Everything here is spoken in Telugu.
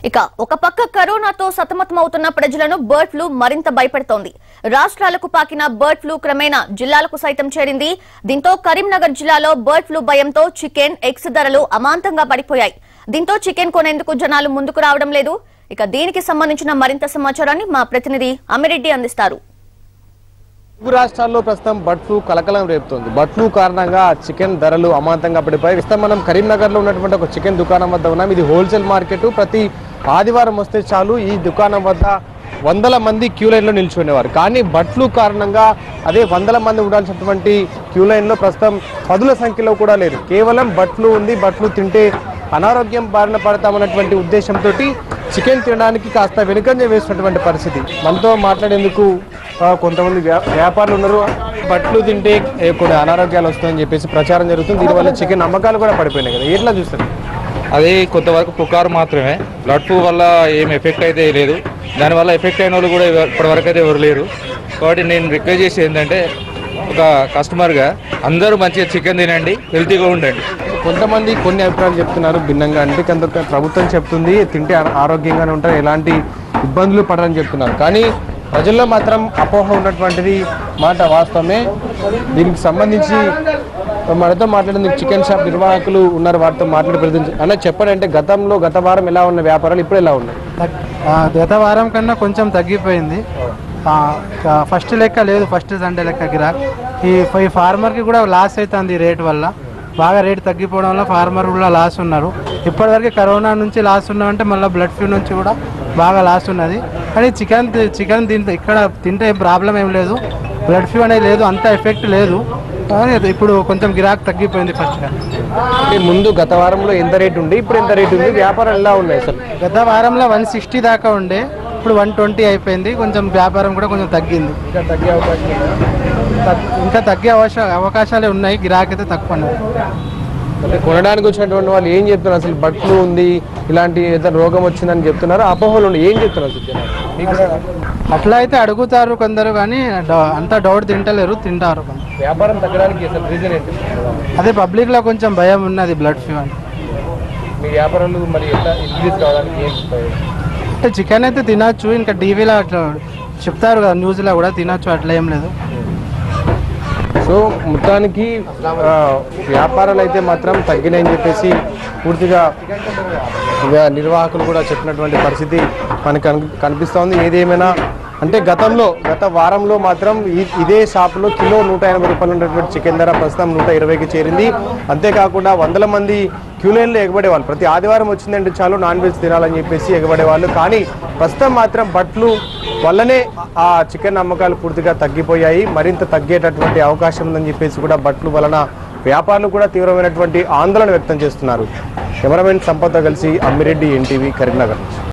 ఇక ఒక పక్క కరోనాతో సతమతమవుతున్న ప్రజలను బర్డ్ ఫ్లూ మరింత భయపెడుతోంది రాష్ట్రాలకు పాకిన బర్డ్ ఫ్లూ క్రమేణా జిల్లాలకు సైతం చేరింది దీంతో కరీంనగర్ జిల్లాలో బర్డ్ ఫ్లూ భయంతో చికెన్ ఎగ్స్ ధరలు అమాంతంగా పడిపోయాయి దీంతో చికెన్ కొనేందుకు జనాలు ముందుకు రావడం లేదు ఇక దీనికి సంబంధించిన మరింత సమాచారాన్ని మా ప్రతినిధి అమిరెడ్డి అందిస్తారు తెలుగు రాష్ట్రాల్లో ప్రస్తుతం బర్డ్ ఫ్లూ కలకలం రేపుతోంది బర్డ్ ఫ్లూ కారణంగా చికెన్ ధరలు అమాంతంగా పడిపోయి ప్రస్తుతం మనం కరీంనగర్ లో ఉన్నటువంటి ఒక చికెన్ దుకాణం వద్ద ఉన్నాం ఇది హోల్సేల్ మార్కెట్ ప్రతి ఆదివారం వస్తే చాలు ఈ దుకాణం వద్ద వందల మంది క్యూ లైన్లో నిల్చుకునేవారు కానీ బర్డ్ ఫ్లూ కారణంగా అదే వందల మంది ఉండాల్సినటువంటి క్యూ లైన్లో ప్రస్తుతం పదుల సంఖ్యలో కూడా లేరు కేవలం బర్డ్ ఫ్లూ ఉంది బర్డ్ ఫ్లూ తింటే అనారోగ్యం బారిన పడతామన్నటువంటి ఉద్దేశంతో చికెన్ తినడానికి కాస్త వెనుకంజ వేసినటువంటి పరిస్థితి మనతో మాట్లాడేందుకు ఆ, కొంతమంది వ్యా- వ్యాపారులు ఉన్నారు బట్లు తింటే ఏ, కొన్ని అనారోగ్యాలు వస్తాయని చెప్పేసి ప్రచారం జరుగుతుంది దీనివల్ల చికెన్ అమ్మకాలు కూడా పడిపోయినాయి కదా ఎట్లా చూస్తారు అది కొంతవరకు పుకారు మాత్రమే బ్లడ్ ఫ్లూ వల్ల ఏం ఎఫెక్ట్ అయితే లేదు దానివల్ల ఎఫెక్ట్ అయిన వాళ్ళు కూడా ఇప్పటివరకు అయితే ఎవరు లేరు కాబట్టి నేను రిక్వెస్ట్ చేసి ఏంటంటే ఒక కస్టమర్గా అందరూ మంచిగా చికెన్ తినండి హెల్తీగా ఉండండి కొంతమంది కొన్ని అభిప్రాయాలు చెప్తున్నారు భిన్నంగా అంటే కొంత ప్రభుత్వం చెప్తుంది తింటే ఆ- ఆరోగ్యంగానే ఉంటారు ఎలాంటి ఇబ్బందులు పడరని చెప్తున్నారు కానీ ప్రజల్లో మాత్రం అపోహ ఉన్నటువంటిది మాట వాస్తవమే దీనికి సంబంధించి మనతో మాట్లాడిన చికెన్ షాప్ నిర్వాహకులు ఉన్నారు వారితో మాట్లాడి ప్రయత్నించి అన్న చెప్పండి అంటే గతంలో గత వారం ఎలా ఉన్న వ్యాపారాలు ఇప్పుడు ఎలా ఉన్నాయి తగ్- ఆ, గత వారం కన్నా కొంచెం తగ్గిపోయింది ఆ, ఆ, ఫస్ట్ లెక్క లేదు ఫస్ట్ సండే లెక్క గిరాక్ ఈ ఈ ఫార్మర్కి కూడా లాస్ అవుతుంది ఈ రేట్ వల్ల బాగా రేట్ తగ్గిపోవడం వల్ల ఫార్మర్ కూడా లాస్ ఉన్నారు ఇప్పటివరకు కరోనా నుంచి లాస్ ఉన్నామంటే మళ్ళీ బ్లడ్ ఫ్లూ నుంచి కూడా బాగా లాస్ ఉన్నది కానీ చికెన్ తి- చికెన్ తింటే ఇక్కడ తింటే ప్రాబ్లం ఏం లేదు బ్లడ్ ఫ్లూ అనేది లేదు అంత ఎఫెక్ట్ లేదు కానీ ఇప్పుడు కొంచెం గిరాక్ తగ్గిపోయింది ఫస్ట్ అంటే ముందు గత వారంలో ఎంత రేట్ ఉంది ఇప్పుడు ఎంత రేట్ ఉంది వ్యాపారం ఎలా ఉన్నాయి అసలు గత వారంలో వన్ సిక్స్టీ దాకా ఉండే ఇప్పుడు వన్ ట్వంటీ అయిపోయింది కొంచెం వ్యాపారం కూడా కొంచెం తగ్గింది ఇంకా తగ్గే అవకాశం ఉందా? తగ్- ఇంకా తగ్గే అవకాశ అవకాశాలే ఉన్నాయి గిరాకీ అయితే తక్కువ ఉన్నది అంటే కొనడానికి వచ్చినటువంటి వాళ్ళు ఏం చెప్తున్నారు అసలు బట్లు ఉంది ఇలాంటి ఏదైనా రోగం వచ్చిందని చెప్తున్నారు అపోహలు ఉన్నాయి ఏం చెప్తున్నారు అసలు జనాలు? మీకు అట్లా అయితే అడుగుతారు కొందరు కానీ డ- అంత డౌట్ తింటలేరు తింటారు కొందరు. వ్యాపారం తగ్గడానికి అసలు రీజన్ ఏంటి అదే పబ్లిక్లో కొంచెం భయం ఉన్నది బ్లడ్ ఫ్లూ అని మీ వ్యాపారాలు మరి ఎట్లా ఇంక్రీజ్ కావడానికి ఏం చెప్తారు? అంటే చికెన్ అయితే తినచ్చు ఇంకా టీవీలో అట్లా చెప్తారు కదా న్యూస్లో కూడా తినచ్చు అట్లా ఏం లేదు సో మొత్తానికి ఆ, వ్యాపారాలు అయితే మాత్రం తగ్గినాయని చెప్పేసి పూర్తిగా వ్య- నిర్వాహకులు కూడా చెప్పినటువంటి పరిస్థితి మనకు కన్- కనిపిస్తూ ఉంది ఏదేమైనా అంటే గతంలో గత వారంలో మాత్రం ఈ- ఇదే షాపులో కిలో నూట ఎనభై రూపాయలు ఉన్నటువంటి చికెన్ ధర ప్రస్తుతం నూట ఇరవైకి చేరింది అంతేకాకుండా వందల మంది క్యూ లైన్లో ఎగబడేవాళ్ళు ప్రతి ఆదివారం వచ్చిందంటే చాలు నాన్ వెజ్ తినాలని చెప్పేసి ఎగబడేవాళ్ళు కానీ ప్రస్తుతం మాత్రం బట్లు వల్లనే ఆ చికెన్ అమ్మకాలు పూర్తిగా తగ్గిపోయాయి మరింత తగ్గేటటువంటి అవకాశం ఉందని చెప్పేసి కూడా బట్లు వలన వ్యాపారులు కూడా తీవ్రమైనటువంటి ఆందోళన వ్యక్తం చేస్తున్నారు కెమెరామెన్ సంపత్తో కలిసి అమ్మిరెడ్డి ఎన్టీవీ కరీంనగర్ నుంచి